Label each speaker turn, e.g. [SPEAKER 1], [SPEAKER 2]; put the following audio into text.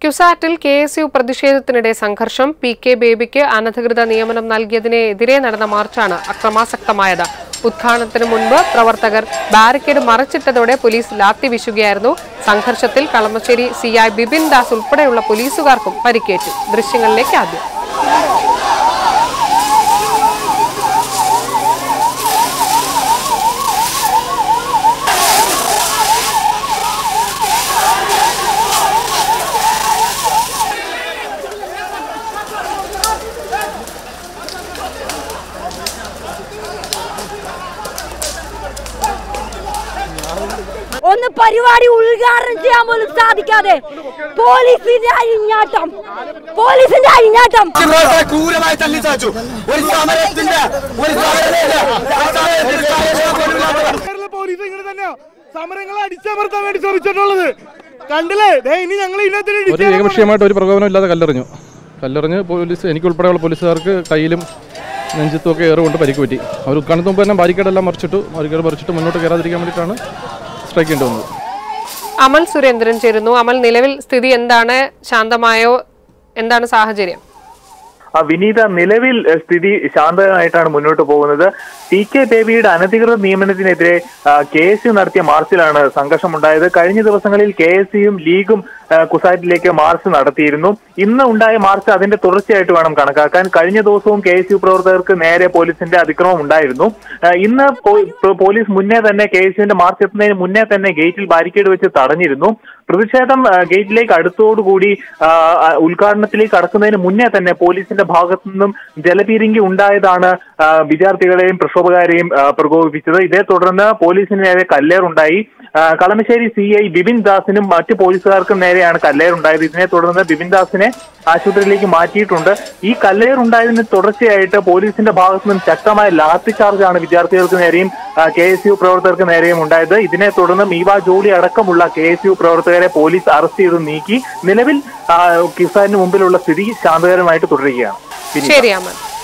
[SPEAKER 1] ക്യുസാറ്റിൽ K S U പ്രതിഷേധത്തിനിടെ സംഘർഷം P K ബേബിക്ക് അനധികൃത നിയമനം നൽകിയതിനെതിരെ നടന്ന മാർച്ചാണ് അക്രമാസക്തമായത് ഉദ്ഘാടനത്തിന് മുൻപ് പ്രവർത്തകർ ബാരിക്കേഡ് മറച്ചിട്ടതോടെ പോലീസ് ലാത്തി വീശുകയായിരുന്നു സംഘർഷത്തിൽ കളമശ്ശേരി സി ഐ ബിപിൻ ദാസ് ഉൾപ്പെടെയുള്ള പോലീസുകാർക്കും പരിക്കേറ്റു ദൃശ്യങ്ങളിലേക്ക് ആദ്യം
[SPEAKER 2] ഒന്ന് പരിപാടി ഉദ്ഘാടനം ചെയ്യാൻ പോലും സാധിക്കാതെ പോലീസിന്റെ അഴിഞ്ഞാട്ടം പോലീസിന്റെ അഴിഞ്ഞാട്ടം
[SPEAKER 3] പ്രവർത്തകരെ ക്രൂരമായി തല്ലിച്ചാച്ചു ഒരു സമരത്തിന്റെ ഒരു സമരത്തിന്റെ ആ സമരത്തിൽ കാര്യക്ഷമത
[SPEAKER 4] കേരള പോലീസ് ഇങ്ങനെ തന്നെയാ സമരങ്ങളെ അടിച്ചമർത്താൻ വേണ്ടി ശ്രമിച്ചിട്ടുള്ളത് കണ്ടില്ലേ ദേ ഇനി ഞങ്ങൾ ഇതിനകത്ത്
[SPEAKER 5] ഒരു ഏകപക്ഷീയമായിട്ട് ഒരു പ്രകോപനം ഇല്ലാതെ കല്ലെറിഞ്ഞു കല്ലെറിഞ്ഞ് പോലീസ് എനിക്കുൾപ്പെടെയുള്ള പോലീസുകാർക്ക് കയ്യിലും നെഞ്ചത്തും ഒക്കെ ഏറുകൊണ്ട് പരിക്ക് പറ്റി അവർ ഉദ്ഘാടനത്തിന് മുമ്പ് തന്നെ ബാരിക്കേഡെല്ലാം മറിച്ചിട്ടു ബാരിക്കേഡ് മറിച്ചിട്ട് മുന്നോട്ട് കയറാതിരിക്കാൻ വേണ്ടിയിട്ടാണ് സ്ട്രൈക്ക് ചെയ്യേണ്ടി വന്നത്
[SPEAKER 1] അമൽ സുരേന്ദ്രൻ ചേരുന്നു അമൽ നിലവിൽ സ്ഥിതി എന്താണ് ശാന്തമായോ എന്താണ് സാഹചര്യം
[SPEAKER 6] ആ വിനീത നിലവിൽ എഹ്, സ്ഥിതി ശാന്തമായിട്ടാണ് മുന്നോട്ട് പോകുന്നത് ടി കെ ബേബിയുടെ അനധികൃത നിയമനത്തിനെതിരെ കെ എസ് യു നടത്തിയ മാർച്ചിലാണ് സംഘർഷമുണ്ടായത് കഴിഞ്ഞ ദിവസങ്ങളിൽ കെ എസ് യുവും ലീഗും ആ, കുസാറ്റിലേക്ക് മാർച്ച് നടത്തിയിരുന്നു ഇന്ന് ഉണ്ടായ മാർച്ച് അതിന്റെ തുടർച്ചയായിട്ട് വേണം കണക്കാക്കാൻ കഴിഞ്ഞ ദിവസവും കെ എസ് യു പ്രവർത്തകർക്ക് നേരെ പോലീസിന്റെ അതിക്രമം ഉണ്ടായിരുന്നു ആ, ഇന്ന് പോ- പോ- പോലീസ് മുന്നേ തന്നെ കെ എസ് യുവിന്റെ മാർച്ച് എത്തുന്നതിന് മുന്നേ തന്നെ ഗേറ്റിൽ ബാരിക്കേഡ് വെച്ച് തടഞ്ഞിരുന്നു പ്രതിഷേധം ആ, ഗേറ്റിലേക്ക് അടുത്തോടുകൂടി ആ, ആ, ഉദ്ഘാടനത്തിലേക്ക് കടക്കുന്നതിന് മുന്നേ തന്നെ പോലീസിന്റെ ഭാഗത്തു നിന്നും ജലപീരങ്കി ഉണ്ടായതാണ് ആ, വിദ്യാർത്ഥികളെയും പ്രക്ഷോഭകാരെയും ആ, പ്രകോപിപ്പിച്ചത് ഇതേ തുടർന്ന് പോലീസിന് നേരെ കല്ലേറുണ്ടായി ആ, കളമശ്ശേരി സി ഐ ബിപിൻ ദാസിനും മറ്റു പോലീസുകാർക്കും നേരെയാണ് കല്ലേറുണ്ടായത് ഇതിനെ തുടർന്ന് ബിപിൻ ദാസിനെ ആശുപത്രിയിലേക്ക് മാറ്റിയിട്ടുണ്ട് ഈ കല്ലേറുണ്ടായതിന് തുടർച്ചയായിട്ട് പോലീസിന്റെ ഭാഗത്തു നിന്നും ശക്തമായ ലാത്തി ചാർജാണ് വിദ്യാർത്ഥികൾക്ക് നേരെയും കെ എസ് യു പ്രവർത്തകർക്ക് നേരെയും ഉണ്ടായത് ഇതിനെ തുടർന്ന് മീവ ജോളി അടക്കമുള്ള കെ എസ് യു പ്രവർത്തകരെ പോലീസ് അറസ്റ്റ് ചെയ്ത് നീക്കി നിലവിൽ ആ, കിസാനിന് മുമ്പിലുള്ള സ്ഥിതി ശാന്തകരമായിട്ട് തുടരുകയാണ് പിന്നെ
[SPEAKER 1] ശരി അമൽ